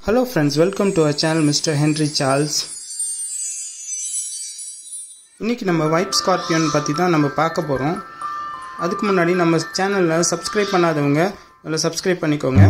hello friends welcome to our channel mister Henry Charles இன்றைக்கி நம்ம white scorpion பற்றி தான் நம்ம பார்க்க போகிறோம் அதுக்கு முன்னாடி நம்ம சேனலில் சப்ஸ்கிரைப் பண்ணாதவங்க அதில் சப்ஸ்கிரைப் பண்ணிக்கோங்க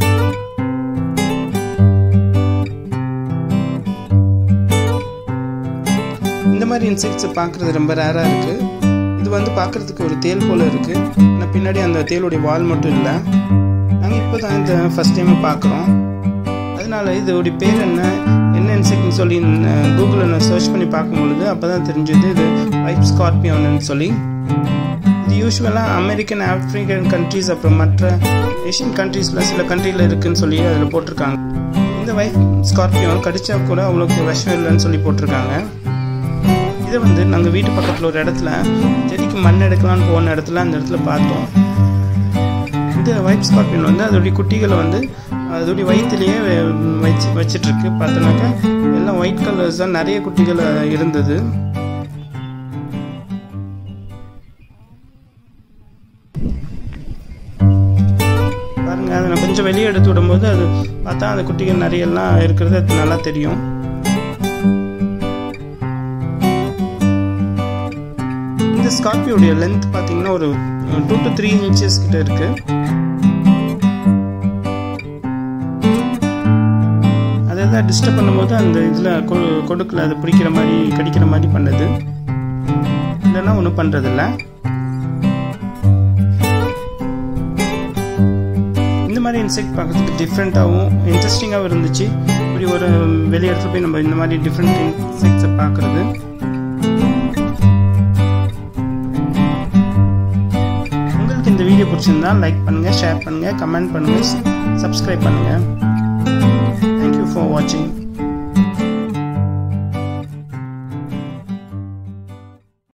இந்த மாதிரி இன்செக்ட்ஸை பார்க்குறது ரொம்ப ரேராக இருக்குது இது வந்து பார்க்குறதுக்கு ஒரு தேல் போல் இருக்குது ஆனால் பின்னாடி அந்த தேலுடைய வால் மட்டும் இல்லை நாங்கள் இப்போ தான் இந்த ஃபஸ்ட் டைம் பார்க்குறோம் அதனால் இதோடைய பேர் என்ன என்ன இன்செக்ட்னு சொல்லி கூகுளில் நான் சர்ச் பண்ணி பார்க்கும்பொழுது அப்போ தான் தெரிஞ்சது இது ஒயிட் ஸ்கார்பியோன்னு சொல்லி இது யூஸ்வலாக அமெரிக்கன் ஆப்ரிக்கன் கண்ட்ரீஸ் அப்புறம் மற்ற ஏஷியன் கண்ட்ரீஸில் சில கண்ட்ரியில் இருக்குதுன்னு சொல்லி அதில் போட்டிருக்காங்க இந்த ஒயிட் ஸ்கார்பியோன் கடிச்சா கூட அவ்வளோக்கு விஷம் இல்லைன்னு சொல்லி போட்டிருக்காங்க இதை வந்து நாங்கள் வீட்டு பக்கத்தில் ஒரு இடத்துல செடிக்கு மண் எடுக்கலான்னு போன இடத்துல அந்த இடத்துல பார்த்தோம் இந்த ஒயிட் ஸ்கார்பியன் வந்து அதோடைய குட்டிகளை வந்து அதோடைய வயிற்றுலேயே வச்சு வச்சிட்ருக்கு பார்த்தோன்னாக்கா எல்லாம் ஒயிட் கலர்ஸ் தான் நிறைய குட்டிகள் இருந்தது பாருங்க அதை நான் கொஞ்சம் வெளியே எடுத்து விடும்போது அது பார்த்தா அந்த குட்டிகள் நிறைய எல்லாம் இருக்கிறது அது நல்லா தெரியும் இந்த ஸ்கார்பியோடைய லென்த் பார்த்தீங்கன்னா ஒரு டூ டு த்ரீ இன்ச்சஸ் கிட்ட இருக்கு அதை தான் டிஸ்டர்ப் பண்ணும்போது அந்த இதில் கொடுக்கல அது பிடிக்கிற மாதிரி கடிக்கிற மாதிரி பண்ணுது இல்லைன்னா ஒன்றும் பண்ணுறதில்ல இந்த மாதிரி இன்செக்ட் பார்க்கறதுக்கு டிஃப்ரெண்ட்டாகவும் இன்ட்ரெஸ்டிங்காகவும் இருந்துச்சு இப்படி ஒரு வெளி இடத்துல போய் நம்ம இந்த மாதிரி டிஃப்ரெண்ட் இன்செக்ட்ஸை பார்க்குறது உங்களுக்கு இந்த வீடியோ பிடிச்சிருந்தா லைக் பண்ணுங்கள் ஷேர் பண்ணுங்கள் கமெண்ட் பண்ணுங்கள் சப்ஸ்கிரைப் பண்ணுங்கள் தேங்க்யூ ஃபார் வாட்சிங்